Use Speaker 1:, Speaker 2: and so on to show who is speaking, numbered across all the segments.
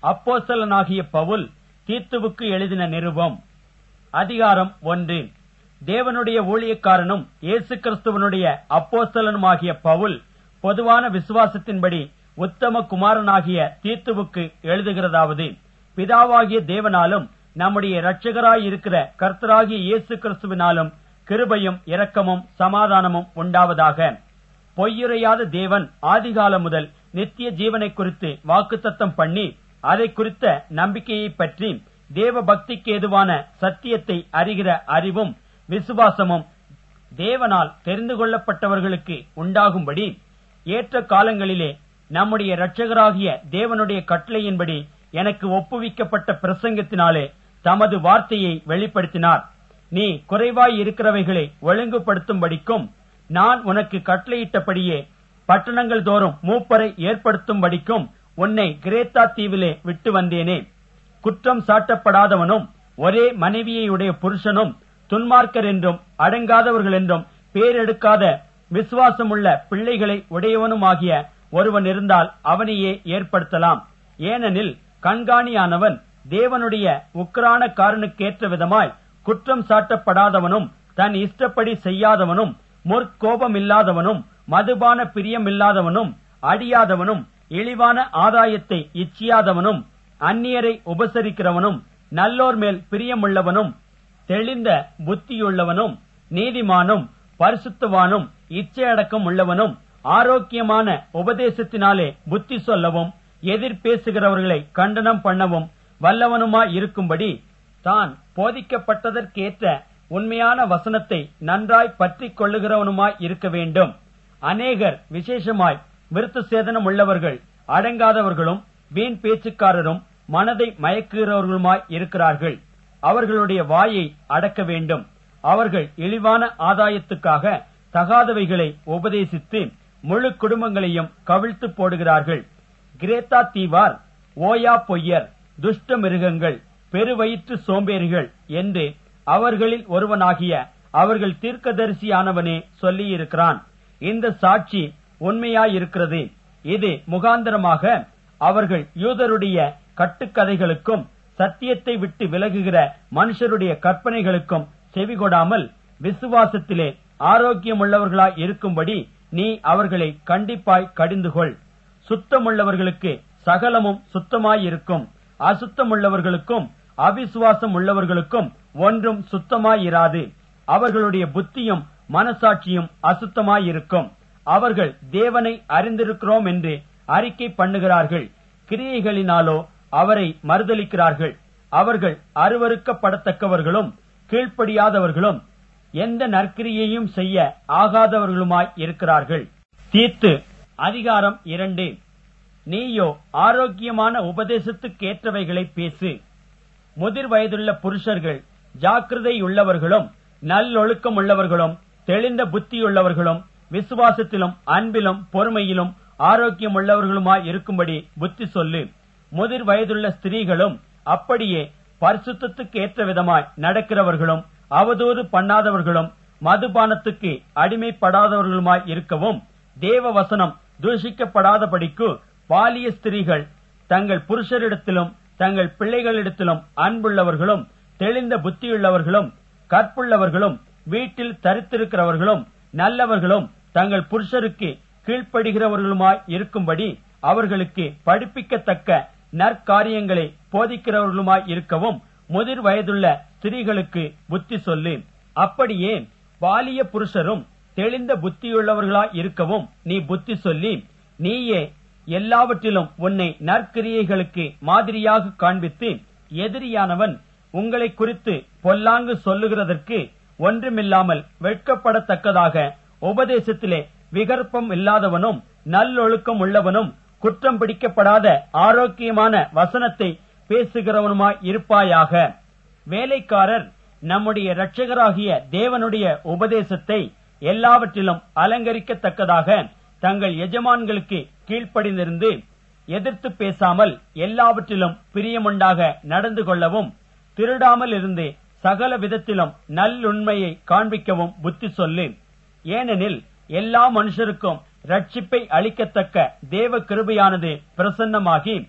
Speaker 1: அப்போஸ்தலனாகிய பவுல் தீத்துவுக்கு எழுதின நிருபம் அதிகாரம் ஒன்று தேவனுடைய ஊழியக்காரனும் இயேசு கிறிஸ்துவனுடைய அப்போஸ்தலனுமாகிய பவுல் பொதுவான விசுவாசத்தின்படி உத்தம குமாரனாகிய தீத்துவுக்கு எழுதுகிறதாவது பிதாவாகிய தேவனாலும் நம்முடைய இரட்சகராயிருக்கிற கர்த்தராகிய இயேசு கிறிஸ்துவினாலும் கிருபையும் இரக்கமும் சமாதானமும் உண்டாவதாக பொய்யுரையாத தேவன் ஆதிகாலம் முதல் நித்திய ஜீவனை குறித்து வாக்குத்தத்தம் பண்ணி அதை குறித்த நம்பிக்கையை பற்றி தேவ பக்திக்கு ஏதுவான சத்தியத்தை அறிகிற அறிவும் விசுவாசமும் தேவனால் தெரிந்து கொள்ளப்பட்டவர்களுக்கு உண்டாகும்படி ஏற்ற காலங்களிலே நம்முடைய இரட்சகராகிய தேவனுடைய கட்டளையின்படி எனக்கு ஒப்புவிக்கப்பட்ட பிரசங்கத்தினாலே தமது வார்த்தையை வெளிப்படுத்தினார் நீ குறைவாய் இருக்கிறவைகளை ஒழுங்குபடுத்தும்படிக்கும் நான் உனக்கு கட்டளையிட்டபடியே பட்டணங்கள் தோறும் மூப்பரை ஏற்படுத்தும்படிக்கும் உன்னை கிரேத்தா தீவிலே விட்டு வந்தேனே குற்றம் சாட்டப்படாதவனும் ஒரே மனைவியையுடைய புருஷனும் துன்மார்க்கர் என்றும் அடங்காதவர்கள் என்றும் பேரெடுக்காத விசுவாசமுள்ள பிள்ளைகளை உடையவனுமாகிய ஒருவன் இருந்தால் அவனையே ஏற்படுத்தலாம் ஏனெனில் கண்காணியானவன் தேவனுடைய உக்ரான காரனுக்கேற்ற விதமாய் குற்றம் சாட்டப்படாதவனும் தன் இஷ்டப்படி செய்யாதவனும் முற்கோபமில்லாதவனும் மதுபான பிரியமில்லாதவனும் அடியாதவனும் இழிவான ஆதாயத்தை இச்சியாதவனும் அந்நியரை உபசரிக்கிறவனும் நல்லோர் மேல் பிரியமுள்ளவனும் தெளிந்த புத்தியுள்ளவனும் நீதிமானும் பரிசுத்தவானும் இச்சையடக்கம் உள்ளவனும் ஆரோக்கியமான உபதேசத்தினாலே புத்தி சொல்லவும் எதிர் பேசுகிறவர்களை கண்டனம் பண்ணவும் வல்லவனுமாய் இருக்கும்படி தான் போதிக்கப்பட்டதற்கேற்ற உண்மையான வசனத்தை நன்றாய் பற்றிக் கொள்ளுகிறவனுமாய் இருக்க வேண்டும் அநேகர் விசேஷமாய் விருத்த சேதனம் உள்ளவர்கள் அடங்காதவர்களும் வீண் பேச்சுக்காரரும் மனதை மயக்குகிறவர்களுமாய் இருக்கிறார்கள் அவர்களுடைய வாயை அடக்க வேண்டும் அவர்கள் இழிவான ஆதாயத்துக்காக தகாதவைகளை உபதேசித்து முழு குடும்பங்களையும் கவிழ்த்து போடுகிறார்கள் கிரேத்தா தீவார் ஓயா பொய்யர் துஷ்ட மிருகங்கள் பெருவயிற்று சோம்பேறிகள் என்று அவர்களில் ஒருவனாகிய அவர்கள் தீர்க்கதரிசியானவனே சொல்லியிருக்கிறான் இந்த சாட்சி உண்மையாயிருக்கிறது இது முகாந்தரமாக அவர்கள் யூதருடைய கட்டுக்கதைகளுக்கும் சத்தியத்தை விட்டு விலகுகிற மனுஷருடைய கற்பனைகளுக்கும் செவிகொடாமல் விசுவாசத்திலே ஆரோக்கியமுள்ளவர்களாய் இருக்கும்படி நீ அவர்களை கண்டிப்பாய் கடிந்துகொள் சுத்தமுள்ளவர்களுக்கு சகலமும் சுத்தமாயிருக்கும் அசுத்தமுள்ளவர்களுக்கும் அவிசுவாசம் உள்ளவர்களுக்கும் ஒன்றும் சுத்தமாயிராது அவர்களுடைய புத்தியும் மனசாட்சியும் அசுத்தமாயிருக்கும் அவர்கள் தேவனை அறிந்திருக்கிறோம் என்று அறிக்கை பண்ணுகிறார்கள் கிரியைகளினாலோ அவரை மறுதலிக்கிறார்கள் அவர்கள் அருவறுக்கப்படத்தக்கவர்களும் கீழ்ப்படியாதவர்களும் எந்த நற்கிரியையும் செய்ய ஆகாதவர்களுமாய் இருக்கிறார்கள் தீத்து அதிகாரம் இரண்டு நீயோ ஆரோக்கியமான உபதேசத்துக்கேற்றவைகளை பேசு முதிர் வயதுள்ள புருஷர்கள் ஜாக்கிரதையுள்ளவர்களும் நல்லொழுக்கம் உள்ளவர்களும் தெளிந்த புத்தியுள்ளவர்களும் விசுவாசத்திலும் அன்பிலும் பொறுமையிலும் ஆரோக்கியம் உள்ளவர்களுமாய் இருக்கும்படி புத்தி சொல்லு முதிர் வயதுள்ள ஸ்திரீகளும் அப்படியே பரிசுத்தத்துக்கு ஏற்ற விதமாய் நடக்கிறவர்களும் அவதூறு பண்ணாதவர்களும் மதுபானத்துக்கு அடிமைப்படாதவர்களுமாய் இருக்கவும் தேவ வசனம் தூஷிக்கப்படாதபடிக்கு பாலிய ஸ்திரீகள் தங்கள் புருஷரிடத்திலும் தங்கள் பிள்ளைகளிடத்திலும் அன்புள்ளவர்களும் தெளிந்த புத்தியுள்ளவர்களும் கற்புள்ளவர்களும் வீட்டில் தரித்திருக்கிறவர்களும் நல்லவர்களும் தங்கள் புருஷருக்கு கீழ்ப்படுகிறவர்களுமாய் இருக்கும்படி அவர்களுக்கு படிப்பிக்கத்தக்க நற்காரியங்களை போதிக்கிறவர்களுமாய் இருக்கவும் முதிர் வயதுள்ள ஸ்திரீகளுக்கு புத்தி சொல்லு அப்படியே பாலிய புருஷரும் தெளிந்த புத்தியுள்ளவர்களாய் இருக்கவும் நீ புத்தி சொல்லி நீயே எல்லாவற்றிலும் உன்னை நற்கிரியைகளுக்கு மாதிரியாக காண்பித்து எதிரியானவன் உங்களை குறித்து பொல்லாங்கு சொல்லுகிறதற்கு ஒன்றுமில்லாமல் வெட்கப்படத்தக்கதாக உபதேசத்திலே விகற்பம் இல்லாதவனும் நல்லொழுக்கம் உள்ளவனும் குற்றம் பிடிக்கப்படாத ஆரோக்கியமான வசனத்தை பேசுகிறவனுமாய் இருப்பாயாக வேலைக்காரர் நம்முடைய இரட்சகராகிய தேவனுடைய உபதேசத்தை எல்லாவற்றிலும் அலங்கரிக்கத்தக்கதாக தங்கள் எஜமான்களுக்கு கீழ்ப்படிந்திருந்து எதிர்த்து பேசாமல் எல்லாவற்றிலும் பிரியமுண்டாக நடந்து கொள்ளவும் திருடாமல் இருந்து சகல விதத்திலும் நல்லுண்மையை காண்பிக்கவும் புத்தி சொல்லு ஏனெனில் எல்லா மனுஷருக்கும் ரட்சிப்பை அளிக்கத்தக்க தேவ கிருபையானது பிரசன்னமாகி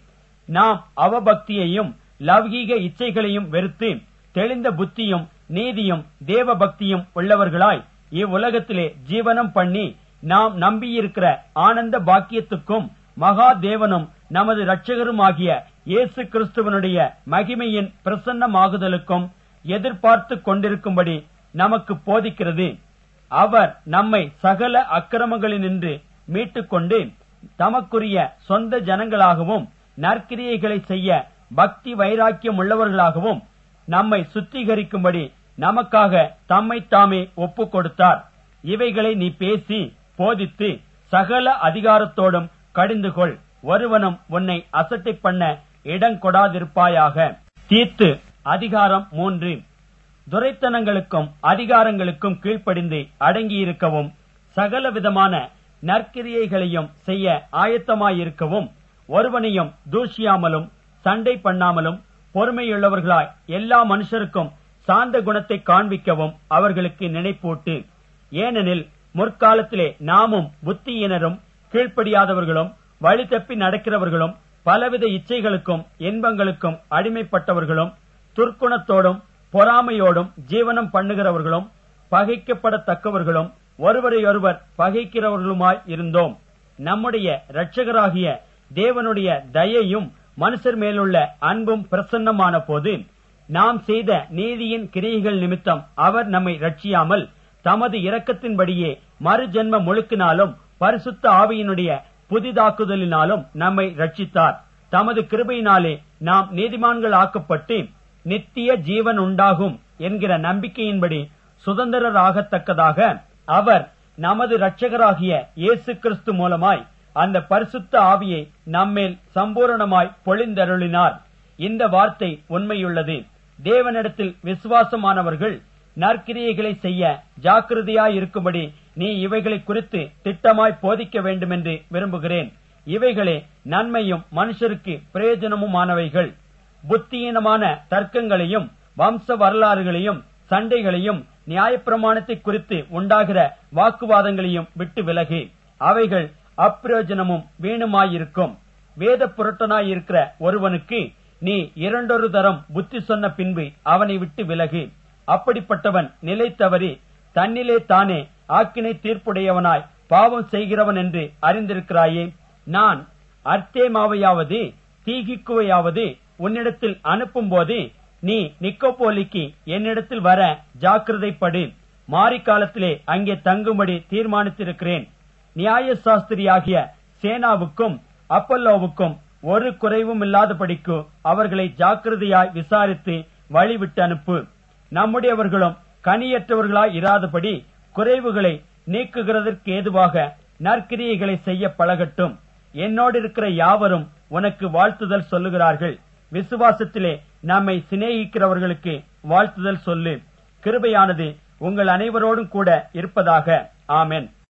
Speaker 1: நாம் அவபக்தியையும் லௌகீக இச்சைகளையும் வெறுத்து தெளிந்த புத்தியும் நீதியும் தேவ பக்தியும் உள்ளவர்களாய் இவ்வுலகத்திலே ஜீவனம் பண்ணி நாம் நம்பியிருக்கிற ஆனந்த பாக்கியத்துக்கும் மகா தேவனும் நமது இரட்சகருமாகிய இயேசு கிறிஸ்துவனுடைய மகிமையின் பிரசன்னமாகுதலுக்கும் எதிர்பார்த்து கொண்டிருக்கும்படி நமக்கு போதிக்கிறது அவர் நம்மை சகல அக்கிரமங்களினின்று மீட்டுக்கொண்டு தமக்குரிய சொந்த ஜனங்களாகவும் நற்கிரியைகளை செய்ய பக்தி வைராக்கியம் உள்ளவர்களாகவும் நம்மை சுத்திகரிக்கும்படி நமக்காக தம்மை தாமே ஒப்புக் கொடுத்தார் இவைகளை நீ பேசி போதித்து சகல அதிகாரத்தோடும் கடிந்து கொள் ஒருவனும் உன்னை அசட்டை பண்ண இடம் கொடாதிருப்பாயாக தீத்து அதிகாரம் மூன்று துரைத்தனங்களுக்கும் அதிகாரங்களுக்கும் கீழ்ப்படிந்து அடங்கியிருக்கவும் சகல விதமான நற்கிரியைகளையும் செய்ய ஆயத்தமாயிருக்கவும் ஒருவனையும் தூஷியாமலும் சண்டை பண்ணாமலும் பொறுமையுள்ளவர்களாய் எல்லா மனுஷருக்கும் சாந்த குணத்தை காண்பிக்கவும் அவர்களுக்கு நினைப்பூட்டு ஏனெனில் முற்காலத்திலே நாமும் புத்தியினரும் கீழ்ப்படியாதவர்களும் வழி தப்பி நடக்கிறவர்களும் பலவித இச்சைகளுக்கும் இன்பங்களுக்கும் அடிமைப்பட்டவர்களும் துர்க்குணத்தோடும் பொறாமையோடும் ஜீவனம் பண்ணுகிறவர்களும் பகைக்கப்படத்தக்கவர்களும் ஒருவரையொருவர் பகைக்கிறவர்களுமாய் இருந்தோம் நம்முடைய இரட்சகராகிய தேவனுடைய தயையும் மனுஷர் மேலுள்ள அன்பும் பிரசன்னமான போது நாம் செய்த நீதியின் கிரியைகள் நிமித்தம் அவர் நம்மை ரட்சியாமல் தமது இரக்கத்தின்படியே மறுஜென்ம முழுக்கினாலும் பரிசுத்த ஆவியினுடைய புதிதாக்குதலினாலும் நம்மை ரட்சித்தார் தமது கிருபையினாலே நாம் நீதிமான்கள் ஆக்கப்பட்டு நித்திய ஜீவன் உண்டாகும் என்கிற நம்பிக்கையின்படி சுதந்திரராகத்தக்கதாக அவர் நமது இரட்சகராகிய இயேசு கிறிஸ்து மூலமாய் அந்த பரிசுத்த ஆவியை நம்மேல் சம்பூரணமாய் பொழிந்தருளினார் இந்த வார்த்தை உண்மையுள்ளது தேவனிடத்தில் விசுவாசமானவர்கள் நற்கிரியைகளை செய்ய ஜாக்கிரதையாயிருக்கும்படி நீ இவைகளை குறித்து திட்டமாய் போதிக்க வேண்டுமென்று விரும்புகிறேன் இவைகளே நன்மையும் மனுஷருக்கு பிரயோஜனமுமானவைகள் புத்தியீனமான தர்க்கங்களையும் வம்ச வரலாறுகளையும் சண்டைகளையும் நியாயப்பிரமாணத்தை குறித்து உண்டாகிற வாக்குவாதங்களையும் விட்டு விலகு அவைகள் அப்பிரயோஜனமும் வீணுமாயிருக்கும் வேத புரட்டனாயிருக்கிற ஒருவனுக்கு நீ இரண்டொரு தரம் புத்தி சொன்ன பின்பு அவனை விட்டு விலகு அப்படிப்பட்டவன் நிலை தவறி தன்னிலே தானே ஆக்கினை தீர்ப்புடையவனாய் பாவம் செய்கிறவன் என்று அறிந்திருக்கிறாயே நான் அர்த்தேமாவையாவது தீகிக்குவையாவது உன்னிடத்தில் அனுப்பும்போது நீ நிக்கோபோலிக்கு என்னிடத்தில் வர ஜாக்கிரதைப்படு மாரி காலத்திலே அங்கே தங்கும்படி தீர்மானித்திருக்கிறேன் நியாய சாஸ்திரியாகிய சேனாவுக்கும் அப்பல்லோவுக்கும் ஒரு குறைவும் இல்லாதபடிக்கு அவர்களை ஜாக்கிரதையாய் விசாரித்து வழிவிட்டு அனுப்பு நம்முடையவர்களும் கனியற்றவர்களாய் இராதபடி குறைவுகளை நீக்குகிறதற்கு ஏதுவாக நற்கிரியைகளை செய்ய பழகட்டும் என்னோடு இருக்கிற யாவரும் உனக்கு வாழ்த்துதல் சொல்லுகிறார்கள் விசுவாசத்திலே நம்மை சிநேகிக்கிறவர்களுக்கு வாழ்த்துதல் சொல்லு கிருபையானது உங்கள் அனைவரோடும் கூட இருப்பதாக ஆமென்